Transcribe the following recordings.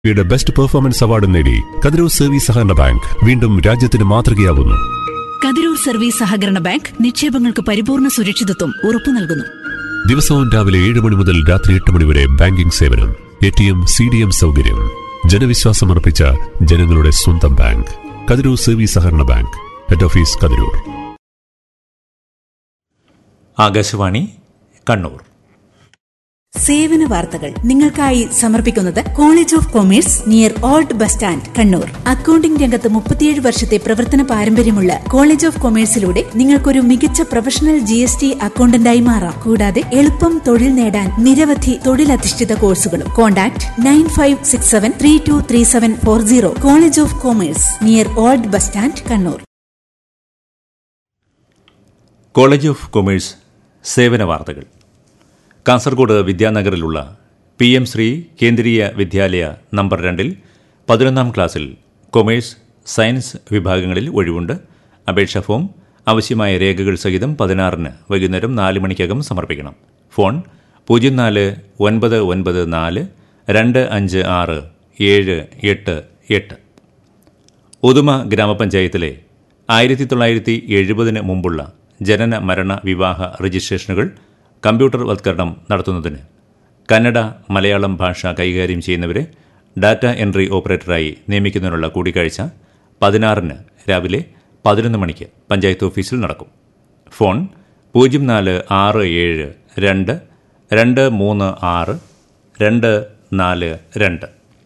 യുടെ best performance അവാർഡും നേടി കതിരൂർ സർവീസ് സഹകരണ ബാങ്ക് വീണ്ടും രാജ്യത്തിന് മാതൃകയാവുന്നു കതിരൂർ സർവീസ് സഹകരണ ബാങ്ക് നിക്ഷേപങ്ങൾക്ക് പരിപൂർണ സുരക്ഷിതത്വം ഉറപ്പു നൽകുന്നു ദിവസവും രാവിലെ ഏഴ് മണി മുതൽ രാത്രി എട്ട് മണി വരെ ബാങ്കിംഗ് സേവനം A T M C D M സൗകര്യം ജനവിശ്വാസമർപ്പിച്ച ജനങ്ങളുടെ സ്വന്തം ബാങ്ക് കതിരൂർ സർവീസ് സഹകരണ bank head office Kathirur Akashvani Kannur സേവന വാർത്തകൾ നിങ്ങൾക്കായി സമർപ്പിക്കുന്നത് college of commerce near old bus stand Kannur accounting രംഗത്ത് മുപ്പത്തിയേഴ് വർഷത്തെ പ്രവർത്തന പാരമ്പര്യമുള്ള കോളേജ് ഓഫ് കൊമേഴ്സിലൂടെ നിങ്ങൾക്കൊരു മികച്ച പ്രൊഫഷണൽ ജി എസ് ടി അക്കൌണ്ടന്റായി മാറാം കൂടാതെ എളുപ്പം തൊഴിൽ നേടാൻ നിരവധി തൊഴിലധിഷ്ഠിത കോഴ്സുകളും contact nine five six seven three two three seven four zero college of commerce near old bus stand Kannur college of commerce സേവന വാർത്തകൾ കാസർഗോഡ് വിദ്യാനഗറിലുള്ള P M Shri Kendriya Vidyalaya number രണ്ടിൽ പതിനൊന്നാം ക്ലാസ്സിൽ കൊമേഴ്സ് സയൻസ് വിഭാഗങ്ങളിൽ ഒഴിവുണ്ട് അപേക്ഷാ ഫോം ആവശ്യമായ രേഖകൾ സഹിതം പതിനാറിന് വൈകുന്നേരം നാല് മണിക്കകം സമർപ്പിക്കണം ഫോൺ പൂജ്യം നാല് ഒൻപത് ഒൻപത് നാല് രണ്ട് അഞ്ച് ആറ് ഏഴ് എട്ട് എട്ട് ഉദുമ ഗ്രാമപഞ്ചായത്തിലെ ആയിരത്തി തൊള്ളായിരത്തി എഴുപതിന് മുമ്പുള്ള ജനന മരണ വിവാഹ രജിസ്ട്രേഷനുകൾ കമ്പ്യൂട്ടർ വത്കരണം നടത്തുന്നതിന് കന്നഡ മലയാളം ഭാഷ കൈകാര്യം ചെയ്യുന്നവരെ ഡാറ്റ എൻട്രി ഓപ്പറേറ്ററായി നിയമിക്കുന്നതിനുള്ള കൂടിക്കാഴ്ച പതിനാറിന് രാവിലെ പതിനൊന്ന് മണിക്ക് പഞ്ചായത്ത് ഓഫീസിൽ നടക്കും ഫോൺ പൂജ്യം നാല് ആറ് ഏഴ് രണ്ട് രണ്ട് മൂന്ന് ആറ് രണ്ട് നാല് രണ്ട്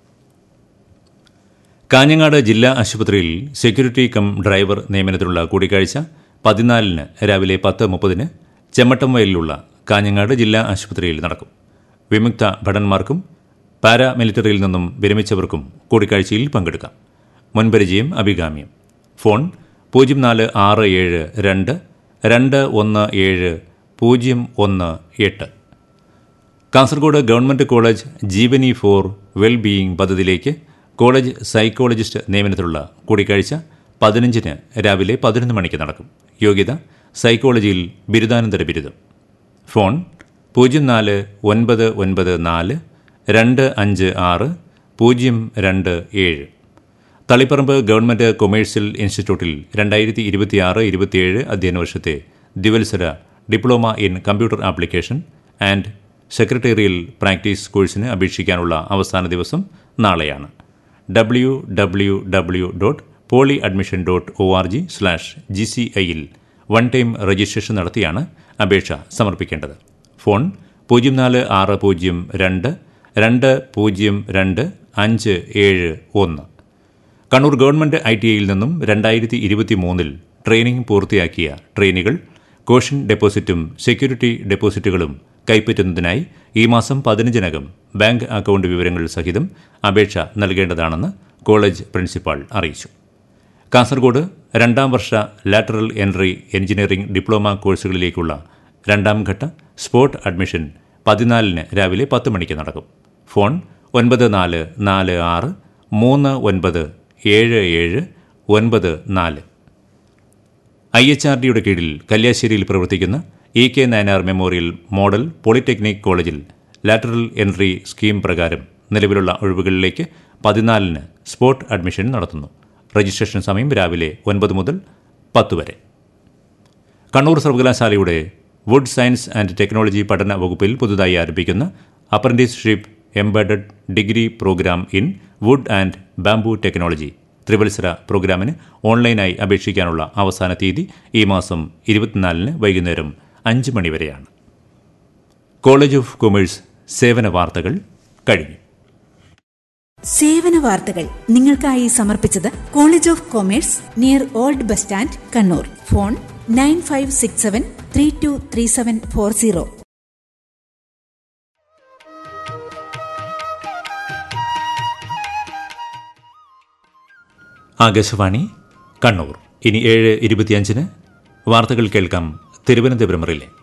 കാഞ്ഞങ്ങാട് ജില്ലാ ആശുപത്രിയിൽ സെക്യൂരിറ്റി കം ഡ്രൈവർ നിയമനത്തിനുള്ള കൂടിക്കാഴ്ച പതിനാലിന് രാവിലെ പത്ത് മുപ്പതിന് ചെമ്മട്ടംവയലിലുള്ള കാഞ്ഞങ്ങാട് ജില്ലാ ആശുപത്രിയിൽ നടക്കും വിമുക്ത ഭടന്മാർക്കും പാരാമിലിറ്ററിയിൽ നിന്നും വിരമിച്ചവർക്കും കൂടിക്കാഴ്ചയിൽ പങ്കെടുക്കാം മുൻപരിചയം അഭികാമ്യം ഫോൺ പൂജ്യം നാല് ആറ് ഏഴ് രണ്ട് രണ്ട് ഒന്ന് ഏഴ് പൂജ്യം ഒന്ന് എട്ട് Kasaragod government college Jeevani for well being പദ്ധതിയിലേക്ക് കോളേജ് സൈക്കോളജിസ്റ്റ് നിയമനത്തിലുള്ള കൂടിക്കാഴ്ച പതിനഞ്ചിന് രാവിലെ പതിനൊന്ന് മണിക്ക് നടക്കും യോഗ്യത സൈക്കോളജിയിൽ ബിരുദാനന്തര ബിരുദം ഫോൺ പൂജ്യം നാല് ഒൻപത് ഒൻപത് നാല് രണ്ട് അഞ്ച് ആറ് പൂജ്യം രണ്ട് ഏഴ് തളിപ്പറമ്പ് ഗവൺമെന്റ് കൊമേഴ്സ്യൽ ഇൻസ്റ്റിറ്റ്യൂട്ടിൽ രണ്ടായിരത്തി ഇരുപത്തിയാറ് ഇരുപത്തിയേഴ് അധ്യയന വർഷത്തെ ദ്വിവത്സര diploma in computer application and secretarial practice കോഴ്സിന് അപേക്ഷിക്കാനുള്ള അവസാന ദിവസം നാളെയാണ് W W W dot poly admission dot O R G slash G C ഐയിൽ വൺ ടൈം രജിസ്ട്രേഷൻ നടത്തിയാണ് അപേക്ഷ സമർപ്പിക്കേണ്ടത് ഫോൺ പൂജ്യം നാല് ആറ് പൂജ്യം രണ്ട് രണ്ട് പൂജ്യം രണ്ട് അഞ്ച് ഏഴ് ഒന്ന് കണ്ണൂർ ഗവൺമെന്റ് ഐ ടി ഐയിൽ നിന്നും രണ്ടായിരത്തി ഇരുപത്തി മൂന്നിൽ ട്രെയിനിംഗ് പൂർത്തിയാക്കിയ ട്രെയിനികൾ കോഷൻ ഡെപ്പോസിറ്റും സെക്യൂരിറ്റി ഡെപ്പോസിറ്റുകളും കൈപ്പറ്റുന്നതിനായി ഈ മാസം പതിനഞ്ചിനകം ബാങ്ക് അക്കൗണ്ട് വിവരങ്ങൾ സഹിതം അപേക്ഷ നൽകേണ്ടതാണെന്ന് കോളേജ് പ്രിൻസിപ്പാൾ അറിയിച്ചു കാസർഗോഡ് രണ്ടാം വർഷ ലാറ്ററൽ എൻട്രി എഞ്ചിനീയറിംഗ് ഡിപ്ലോമ കോഴ്സുകളിലേക്കുള്ള രണ്ടാം ഘട്ട സ്പോട്ട് അഡ്മിഷൻ പതിനാലിന് രാവിലെ പത്ത് മണിക്ക് നടക്കും ഫോൺ ഒൻപത് നാല് നാല് ആറ് മൂന്ന് ഒൻപത് ഏഴ് ഏഴ് ഒൻപത് നാല് ഐ എച്ച് ആർ ഡിയുടെ കീഴിൽ കല്യാശ്ശേരിയിൽ പ്രവർത്തിക്കുന്ന E K Nayanar memorial model polytechnic കോളേജിൽ ലാറ്ററൽ എൻട്രി സ്കീം പ്രകാരം നിലവിലുള്ള ഒഴിവുകളിലേക്ക് പതിനാലിന് സ്പോട്ട് അഡ്മിഷൻ നടത്തുന്നു രജിസ്ട്രേഷൻ സമയം രാവിലെ ഒൻപത് മുതൽ പത്ത് വരെ കണ്ണൂർ സർവകലാശാലയുടെ വുഡ് സയൻസ് ആൻഡ് ടെക്നോളജി പഠന വകുപ്പിൽ പുതുതായി ആരംഭിക്കുന്ന apprenticeship embedded degree programme in wood and bamboo technology ത്രിവത്സര പ്രോഗ്രാമിന് ഓൺലൈനായി അപേക്ഷിക്കാനുള്ള അവസാന തീയതി ഈ മാസം ഇരുപത്തിനാലിന് വൈകുന്നേരം അഞ്ച് മണിവരെയാണ് കോളേജ് ഓഫ് കൊമേഴ്സ് സേവന വാർത്തകൾ കഴിഞ്ഞു സേവന വാർത്തകൾ നിങ്ങൾക്കായി സമർപ്പിച്ചത് college of commerce near old bus stand Kannur phone nine five six seven three two three seven four zero Akashvani Kannur ഇനി ഏഴ് ഇരുപത്തിയഞ്ചിന് വാർത്തകൾ കേൾക്കാം തിരുവനന്തപുരം റിലേ